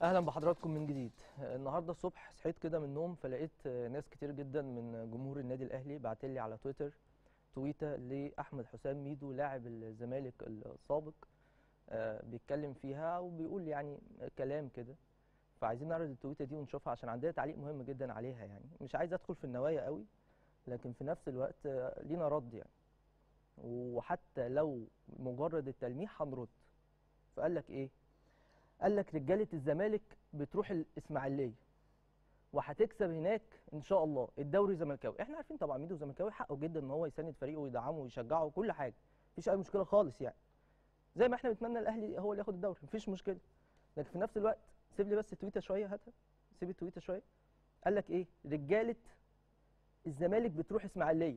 اهلا بحضراتكم من جديد النهارده الصبح صحيت كده من النوم فلقيت ناس كتير جدا من جمهور النادي الاهلي بعت لي على تويتر تويته لاحمد حسام ميدو لاعب الزمالك السابق آه، بيتكلم فيها وبيقول يعني كلام كده فعايزين نعرض التويته دي ونشوفها عشان عندنا تعليق مهم جدا عليها يعني مش عايز ادخل في النوايا قوي لكن في نفس الوقت آه، لينا رد يعني وحتى لو مجرد التلميح هنرد فقال لك ايه قال لك رجاله الزمالك بتروح الاسماعيليه وهتكسب هناك ان شاء الله الدوري زملكاوي احنا عارفين طبعا ميدو زملكاوي حقه جدا ان هو يساند فريقه ويدعمه ويشجعه وكل حاجه مفيش اي مشكله خالص يعني زي ما احنا بنتمنى الاهلي هو اللي ياخد الدوري مفيش مشكله لكن في نفس الوقت سيب لي بس تويته شويه هاتها سيب التويته شويه قال لك ايه رجاله الزمالك بتروح اسماعيليه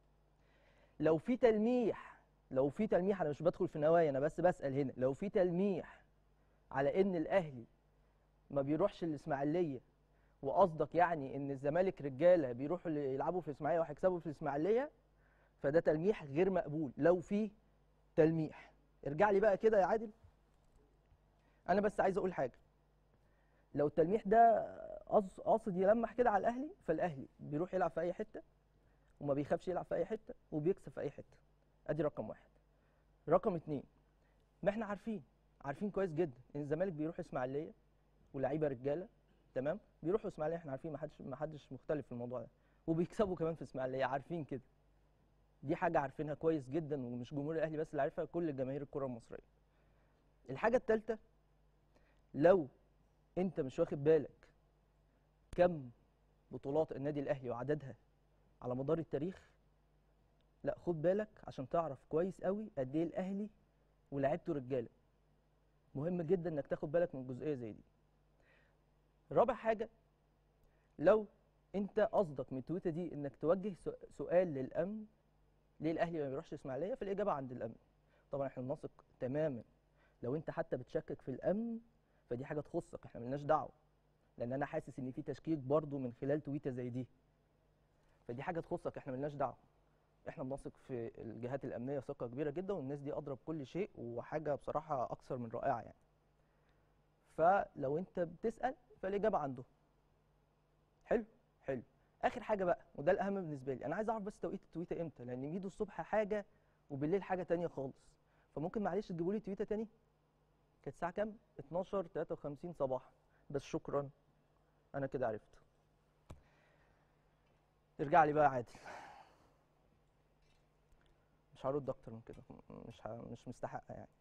لو في تلميح لو في تلميح انا مش بدخل في نوايا انا بس بسال هنا لو في تلميح على ان الاهلي ما بيروحش الاسماعيليه وقصدك يعني ان الزمالك رجاله بيروحوا يلعبوا في الاسماعيليه وهيكسبوا في الاسماعيليه فده تلميح غير مقبول لو في تلميح ارجع لي بقى كده يا عادل انا بس عايز اقول حاجه لو التلميح ده قص- قاصد يلمح كده على الاهلي فالاهلي بيروح يلعب في اي حته وما بيخافش يلعب في اي حته وبيكسب في اي حته ادي رقم واحد رقم اتنين ما احنا عارفين عارفين كويس جدا ان الزمالك بيروح اسماعيليه ولاعيبه رجاله تمام بيروحوا اسماعيليه احنا عارفين ما حدش ما حدش مختلف في الموضوع ده وبيكسبوا كمان في اسماعيليه عارفين كده دي حاجه عارفينها كويس جدا ومش جمهور الاهلي بس اللي عارفها كل جماهير الكره المصريه الحاجه الثالثه لو انت مش واخد بالك كم بطولات النادي الاهلي وعددها على مدار التاريخ لا خد بالك عشان تعرف كويس قوي قد ايه الاهلي ولاعيبته رجاله مهم جدا انك تاخد بالك من جزئيه زي دي رابع حاجه لو انت قصدك من التويته دي انك توجه سو- سؤال للامن ليه الاهلي ما بيروحش اسماعيليه فالاجابه عند الامن طبعا احنا نثق تماما لو انت حتى بتشكك في الامن فدي حاجه تخصك احنا ملناش دعوه لان انا حاسس ان في تشكيك برضو من خلال تويته زي دي فدي حاجه تخصك احنا ملناش دعوه احنا بنثق في الجهات الامنيه ثقه كبيره جدا والناس دي ادرى بكل شيء وحاجه بصراحه اكثر من رائعه يعني فلو انت بتسال فالاجابه عنده حلو حلو اخر حاجه بقى وده الاهم بالنسبه لي انا عايز اعرف بس توقيت التويته امتى لان ميدو الصبح حاجه وبالليل حاجه تانية خالص فممكن معلش تجيبوا لي تويته تاني كانت الساعه كام 12 53 صباحا بس شكرا انا كده عرفت ارجع لي بقى عادل مش هرد اكتر من كده مش ه... مش مستحقه يعني